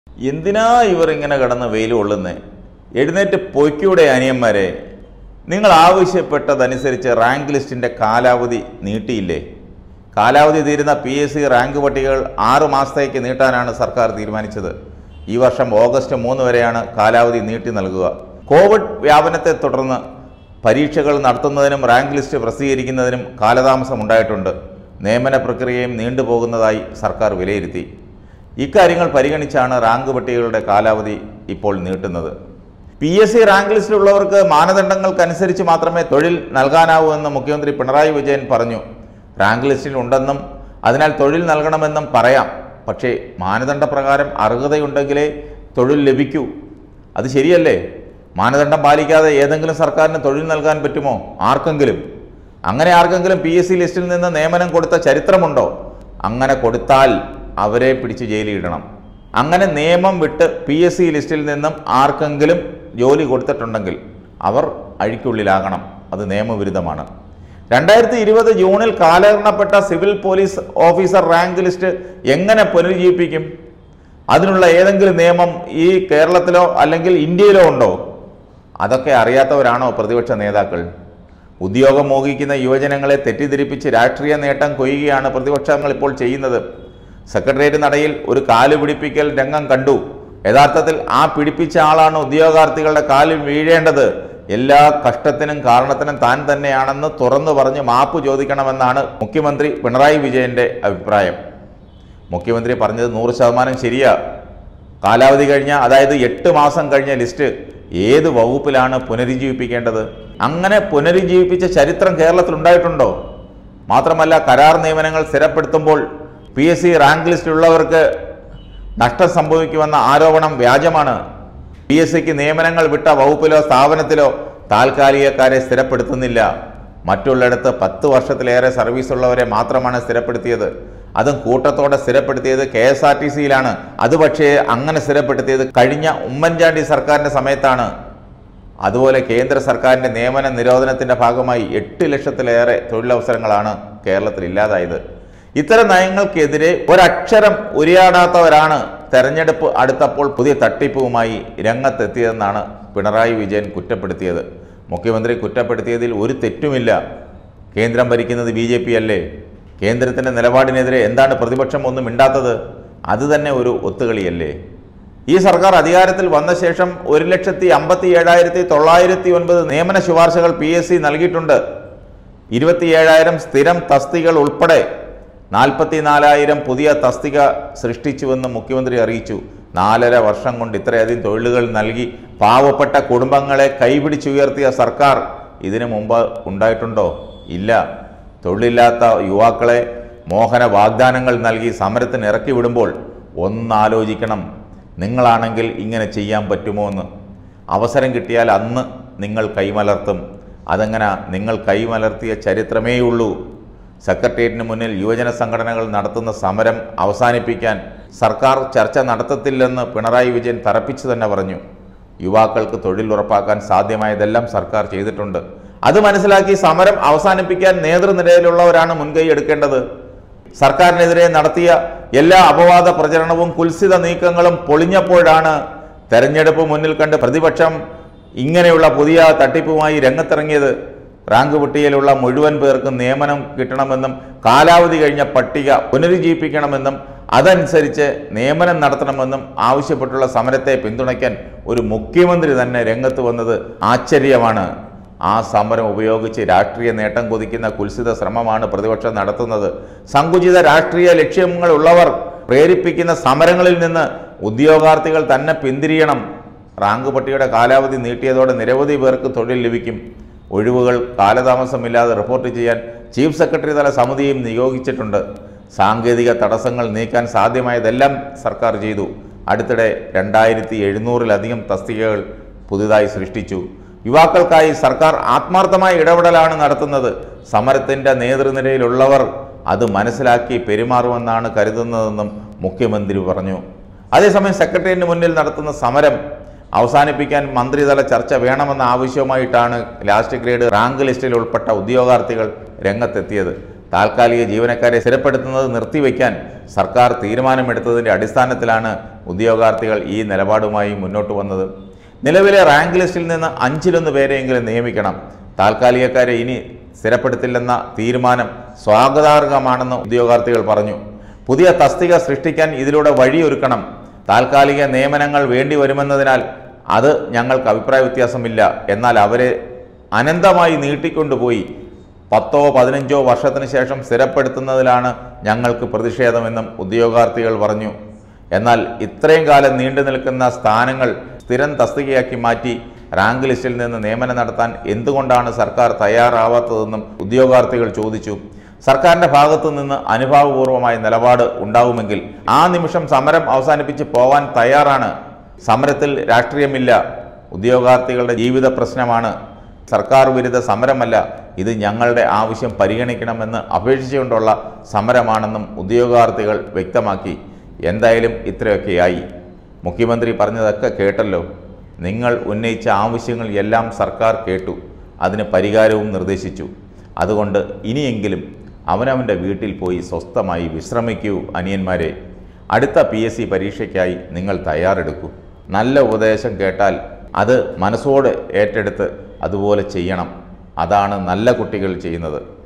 എന്തിനാ ഇവർ ഇങ്ങനെ കിടന്ന് വെയിൽ കൊള്ളുന്നേ എഴുന്നേറ്റ് പൊയ്ക്കൂടെ അനിയന്മാരെ നിങ്ങൾ ആവശ്യപ്പെട്ടതനുസരിച്ച് റാങ്ക് ലിസ്റ്റിൻ്റെ കാലാവധി നീട്ടിയില്ലേ കാലാവധി തീരുന്ന പി എസ് സി റാങ്ക് പട്ടികകൾ ആറ് മാസത്തേക്ക് നീട്ടാനാണ് സർക്കാർ തീരുമാനിച്ചത് ഈ വർഷം ഓഗസ്റ്റ് മൂന്ന് വരെയാണ് കാലാവധി നീട്ടി നൽകുക കോവിഡ് വ്യാപനത്തെ തുടർന്ന് പരീക്ഷകൾ നടത്തുന്നതിനും റാങ്ക് ലിസ്റ്റ് പ്രസിദ്ധീകരിക്കുന്നതിനും കാലതാമസം ഉണ്ടായിട്ടുണ്ട് നിയമന പ്രക്രിയയും നീണ്ടുപോകുന്നതായി സർക്കാർ വിലയിരുത്തി ഇക്കാര്യങ്ങൾ പരിഗണിച്ചാണ് റാങ്ക് പട്ടികകളുടെ കാലാവധി ഇപ്പോൾ നീട്ടുന്നത് പി എസ് സി റാങ്ക് ലിസ്റ്റിലുള്ളവർക്ക് മാനദണ്ഡങ്ങൾക്കനുസരിച്ച് മാത്രമേ തൊഴിൽ നൽകാനാവൂ എന്ന് മുഖ്യമന്ത്രി പിണറായി വിജയൻ പറഞ്ഞു റാങ്ക് ലിസ്റ്റിൽ ഉണ്ടെന്നും അതിനാൽ തൊഴിൽ നൽകണമെന്നും പറയാം പക്ഷേ മാനദണ്ഡ പ്രകാരം അർഹതയുണ്ടെങ്കിലേ തൊഴിൽ ലഭിക്കൂ അത് ശരിയല്ലേ മാനദണ്ഡം പാലിക്കാതെ ഏതെങ്കിലും സർക്കാരിന് തൊഴിൽ നൽകാൻ പറ്റുമോ ആർക്കെങ്കിലും അങ്ങനെ ആർക്കെങ്കിലും പി എസ് സി ലിസ്റ്റിൽ നിന്ന് നിയമനം കൊടുത്ത ചരിത്രമുണ്ടോ അങ്ങനെ കൊടുത്താൽ അവരെ പിടിച്ച് ജയിലിൽ ഇടണം അങ്ങനെ നിയമം വിട്ട് പി എസ് സി ലിസ്റ്റിൽ നിന്നും ആർക്കെങ്കിലും ജോലി കൊടുത്തിട്ടുണ്ടെങ്കിൽ അവർ അഴിക്കുള്ളിലാകണം അത് നിയമവിരുദ്ധമാണ് രണ്ടായിരത്തി ഇരുപത് ജൂണിൽ കാലഹരണപ്പെട്ട civil police officer rank list എങ്ങനെ പുനരുജ്ജീവിപ്പിക്കും അതിനുള്ള ഏതെങ്കിലും നിയമം ഈ കേരളത്തിലോ അല്ലെങ്കിൽ ഇന്ത്യയിലോ ഉണ്ടോ അതൊക്കെ അറിയാത്തവരാണോ പ്രതിപക്ഷ നേതാക്കൾ ഉദ്യോഗം മോഹിക്കുന്ന യുവജനങ്ങളെ തെറ്റിദ്ധരിപ്പിച്ച് രാഷ്ട്രീയ നേട്ടം കൊയ്യുകയാണ് പ്രതിപക്ഷങ്ങൾ ഇപ്പോൾ ചെയ്യുന്നത് സെക്രട്ടേറിയറ്റ് നടയിൽ ഒരു കാല് പിടിപ്പിക്കൽ രംഗം കണ്ടു യഥാർത്ഥത്തിൽ ആ പിടിപ്പിച്ച ആളാണ് ഉദ്യോഗാർത്ഥികളുടെ കാലിൽ വീഴേണ്ടത് എല്ലാ കഷ്ടത്തിനും കാരണത്തിനും താൻ തന്നെയാണെന്ന് തുറന്നു പറഞ്ഞ് മാപ്പ് ചോദിക്കണമെന്നാണ് മുഖ്യമന്ത്രി പിണറായി വിജയന്റെ അഭിപ്രായം മുഖ്യമന്ത്രി പറഞ്ഞത് നൂറ് ശതമാനം ശരിയാ കാലാവധി കഴിഞ്ഞ അതായത് എട്ട് മാസം കഴിഞ്ഞ ലിസ്റ്റ് ഏത് വകുപ്പിലാണ് പുനരുജ്ജീവിപ്പിക്കേണ്ടത് അങ്ങനെ പുനരുജ്ജീവിപ്പിച്ച ചരിത്രം കേരളത്തിൽ ഉണ്ടായിട്ടുണ്ടോ മാത്രമല്ല കരാർ നിയമനങ്ങൾ സ്ഥിരപ്പെടുത്തുമ്പോൾ പി എസ് സി റാങ്ക് ലിസ്റ്റിലുള്ളവർക്ക് നഷ്ടം സംഭവിക്കുമെന്ന ആരോപണം വ്യാജമാണ് പി എസ് സിക്ക് നിയമനങ്ങൾ വിട്ട വകുപ്പിലോ സ്ഥാപനത്തിലോ താൽക്കാലികക്കാരെ സ്ഥിരപ്പെടുത്തുന്നില്ല മറ്റുള്ളിടത്ത് പത്ത് വർഷത്തിലേറെ സർവീസ് ഉള്ളവരെ മാത്രമാണ് സ്ഥിരപ്പെടുത്തിയത് അതും കൂട്ടത്തോടെ സ്ഥിരപ്പെടുത്തിയത് കെ എസ് ആർ ടി സിയിലാണ് അത് പക്ഷേ അങ്ങനെ സ്ഥിരപ്പെടുത്തിയത് കഴിഞ്ഞ ഉമ്മൻചാണ്ടി സർക്കാരിൻ്റെ സമയത്താണ് അതുപോലെ കേന്ദ്ര സർക്കാരിൻ്റെ നിയമന നിരോധനത്തിൻ്റെ ഭാഗമായി എട്ട് ലക്ഷത്തിലേറെ തൊഴിലവസരങ്ങളാണ് കേരളത്തിൽ ഇല്ലാതായത് ഇത്തരം നയങ്ങൾക്കെതിരെ ഒരക്ഷരം ഉരിയാടാത്തവരാണ് തെരഞ്ഞെടുപ്പ് അടുത്തപ്പോൾ പുതിയ തട്ടിപ്പുമായി രംഗത്തെത്തിയതെന്നാണ് പിണറായി വിജയൻ കുറ്റപ്പെടുത്തിയത് മുഖ്യമന്ത്രി കുറ്റപ്പെടുത്തിയതിൽ ഒരു തെറ്റുമില്ല കേന്ദ്രം ഭരിക്കുന്നത് ബി ജെ പി അല്ലേ കേന്ദ്രത്തിൻ്റെ നിലപാടിനെതിരെ എന്താണ് പ്രതിപക്ഷം ഒന്നും മിണ്ടാത്തത് അത് തന്നെ ഒരു ഒത്തുകളിയല്ലേ ഈ സർക്കാർ അധികാരത്തിൽ വന്ന ശേഷം ഒരു ലക്ഷത്തി അമ്പത്തി ഏഴായിരത്തി തൊള്ളായിരത്തി ഒൻപത് നിയമന ശുപാർശകൾ പി എസ് സി നൽകിയിട്ടുണ്ട് ഇരുപത്തിയേഴായിരം സ്ഥിരം തസ്തികൾ ഉൾപ്പെടെ നാൽപ്പത്തിനാലായിരം പുതിയ തസ്തിക സൃഷ്ടിച്ചുവെന്ന് മുഖ്യമന്ത്രി അറിയിച്ചു നാലര വർഷം കൊണ്ട് ഇത്രയധികം തൊഴിലുകൾ നൽകി പാവപ്പെട്ട കുടുംബങ്ങളെ കൈപിടിച്ചുയർത്തിയ സർക്കാർ ഇതിനു മുമ്പ് ഉണ്ടായിട്ടുണ്ടോ ഇല്ല തൊഴിലില്ലാത്ത യുവാക്കളെ മോഹന വാഗ്ദാനങ്ങൾ നൽകി സമരത്തിന് ഇറക്കി വിടുമ്പോൾ ഒന്നാലോചിക്കണം നിങ്ങളാണെങ്കിൽ ഇങ്ങനെ ചെയ്യാൻ പറ്റുമോ എന്ന് അവസരം കിട്ടിയാൽ അന്ന് നിങ്ങൾ കൈമലർത്തും അതങ്ങനെ നിങ്ങൾ കൈമലർത്തിയ ചരിത്രമേയുള്ളൂ സെക്രട്ടേറിയറ്റിന് മുന്നിൽ യുവജന സംഘടനകൾ നടത്തുന്ന സമരം അവസാനിപ്പിക്കാൻ സർക്കാർ ചർച്ച നടത്തത്തില്ലെന്ന് പിണറായി വിജയൻ തറപ്പിച്ചു തന്നെ പറഞ്ഞു യുവാക്കൾക്ക് തൊഴിൽ ഉറപ്പാക്കാൻ സാധ്യമായതെല്ലാം സർക്കാർ ചെയ്തിട്ടുണ്ട് അത് മനസ്സിലാക്കി സമരം അവസാനിപ്പിക്കാൻ നേതൃനിരയിലുള്ളവരാണ് മുൻകൈ എടുക്കേണ്ടത് സർക്കാരിനെതിരെ നടത്തിയ എല്ലാ അപവാദ പ്രചരണവും കുൽസിത നീക്കങ്ങളും പൊളിഞ്ഞപ്പോഴാണ് തെരഞ്ഞെടുപ്പ് മുന്നിൽ കണ്ട് പ്രതിപക്ഷം ഇങ്ങനെയുള്ള പുതിയ തട്ടിപ്പുമായി രംഗത്തിറങ്ങിയത് റാങ്ക് പട്ടികയിലുള്ള മുഴുവൻ പേർക്കും നിയമനം കിട്ടണമെന്നും കാലാവധി കഴിഞ്ഞ പട്ടിക പുനരുജ്ജീവിപ്പിക്കണമെന്നും അതനുസരിച്ച് നിയമനം നടത്തണമെന്നും ആവശ്യപ്പെട്ടുള്ള സമരത്തെ പിന്തുണയ്ക്കാൻ ഒരു മുഖ്യമന്ത്രി തന്നെ രംഗത്ത് വന്നത് ആശ്ചര്യമാണ് ആ സമരം ഉപയോഗിച്ച് രാഷ്ട്രീയ നേട്ടം കൊതിക്കുന്ന കുൽസിത ശ്രമമാണ് പ്രതിപക്ഷം നടത്തുന്നത് സങ്കുചിത രാഷ്ട്രീയ ലക്ഷ്യങ്ങളുള്ളവർ പ്രേരിപ്പിക്കുന്ന സമരങ്ങളിൽ നിന്ന് ഉദ്യോഗാർത്ഥികൾ തന്നെ പിന്തിരിയണം റാങ്ക് പട്ടികയുടെ കാലാവധി നീട്ടിയതോടെ നിരവധി പേർക്ക് തൊഴിൽ ലഭിക്കും ഒഴിവുകൾ കാലതാമസമില്ലാതെ റിപ്പോർട്ട് ചെയ്യാൻ ചീഫ് സെക്രട്ടറി തല സമിതിയും നിയോഗിച്ചിട്ടുണ്ട് സാങ്കേതിക തടസ്സങ്ങൾ നീക്കാൻ സാധ്യമായതെല്ലാം സർക്കാർ ചെയ്തു അടുത്തിടെ രണ്ടായിരത്തി എഴുന്നൂറിലധികം തസ്തികകൾ പുതുതായി സൃഷ്ടിച്ചു യുവാക്കൾക്കായി സർക്കാർ ആത്മാർത്ഥമായ ഇടപെടലാണ് നടത്തുന്നത് സമരത്തിൻ്റെ നേതൃനിരയിലുള്ളവർ അത് മനസ്സിലാക്കി പെരുമാറുമെന്നാണ് കരുതുന്നതെന്നും മുഖ്യമന്ത്രി പറഞ്ഞു അതേസമയം സെക്രട്ടേറിയറ്റിന് മുന്നിൽ നടത്തുന്ന സമരം അവസാനിപ്പിക്കാൻ മന്ത്രിതല ചർച്ച വേണമെന്ന ആവശ്യവുമായിട്ടാണ് ലാസ്റ്റ് ഗ്രേഡ് റാങ്ക് ലിസ്റ്റിൽ ഉൾപ്പെട്ട ഉദ്യോഗാർത്ഥികൾ രംഗത്തെത്തിയത് താൽക്കാലിക ജീവനക്കാരെ സ്ഥിരപ്പെടുത്തുന്നത് നിർത്തിവെക്കാൻ സർക്കാർ തീരുമാനമെടുത്തതിൻ്റെ അടിസ്ഥാനത്തിലാണ് ഉദ്യോഗാർത്ഥികൾ ഈ നിലപാടുമായി മുന്നോട്ട് വന്നത് നിലവിലെ റാങ്ക് ലിസ്റ്റിൽ നിന്ന് അഞ്ചിലൊന്ന് പേരെയെങ്കിലും നിയമിക്കണം താൽക്കാലികക്കാരെ ഇനി സ്ഥിരപ്പെടുത്തില്ലെന്ന തീരുമാനം സ്വാഗതാർഹമാണെന്ന് ഉദ്യോഗാർത്ഥികൾ പറഞ്ഞു പുതിയ തസ്തിക സൃഷ്ടിക്കാൻ ഇതിലൂടെ വഴിയൊരുക്കണം താൽക്കാലിക നിയമനങ്ങൾ വേണ്ടി വരുമെന്നതിനാൽ അത് ഞങ്ങൾക്ക് അഭിപ്രായ വ്യത്യാസമില്ല എന്നാൽ അവരെ അനന്തമായി നീട്ടിക്കൊണ്ടുപോയി പത്തോ പതിനഞ്ചോ വർഷത്തിന് ശേഷം സ്ഥിരപ്പെടുത്തുന്നതിലാണ് ഞങ്ങൾക്ക് പ്രതിഷേധമെന്നും ഉദ്യോഗാർത്ഥികൾ പറഞ്ഞു എന്നാൽ ഇത്രയും കാലം നീണ്ടു നിൽക്കുന്ന സ്ഥാനങ്ങൾ സ്ഥിരം തസ്തികയാക്കി മാറ്റി റാങ്ക് ലിസ്റ്റിൽ നിന്ന് നിയമനം നടത്താൻ എന്തുകൊണ്ടാണ് സർക്കാർ തയ്യാറാവാത്തതെന്നും ഉദ്യോഗാർത്ഥികൾ ചോദിച്ചു സർക്കാരിന്റെ ഭാഗത്തു നിന്ന് അനുഭാവപൂർവമായ നിലപാട് ഉണ്ടാവുമെങ്കിൽ ആ നിമിഷം സമരം അവസാനിപ്പിച്ച് പോവാൻ തയ്യാറാണ് സമരത്തിൽ രാഷ്ട്രീയമില്ല ഉദ്യോഗാർത്ഥികളുടെ ജീവിത പ്രശ്നമാണ് സർക്കാർ വിരുദ്ധ സമരമല്ല ഇത് ഞങ്ങളുടെ ആവശ്യം പരിഗണിക്കണമെന്ന് അപേക്ഷിച്ചുകൊണ്ടുള്ള സമരമാണെന്നും ഉദ്യോഗാർത്ഥികൾ വ്യക്തമാക്കി എന്തായാലും ഇത്രയൊക്കെയായി മുഖ്യമന്ത്രി പറഞ്ഞതൊക്കെ കേട്ടല്ലോ നിങ്ങൾ ഉന്നയിച്ച ആവശ്യങ്ങൾ എല്ലാം സർക്കാർ കേട്ടു അതിന് പരിഹാരവും നിർദ്ദേശിച്ചു അതുകൊണ്ട് ഇനിയെങ്കിലും അവനവൻ്റെ വീട്ടിൽ പോയി സ്വസ്ഥമായി വിശ്രമിക്കൂ അനിയന്മാരെ അടുത്ത പി എസ് സി പരീക്ഷയ്ക്കായി നിങ്ങൾ തയ്യാറെടുക്കൂ നല്ല ഉപദേശം കേട്ടാൽ അത് മനസ്സോടെ ഏറ്റെടുത്ത് അതുപോലെ ചെയ്യണം അതാണ് നല്ല കുട്ടികൾ ചെയ്യുന്നത്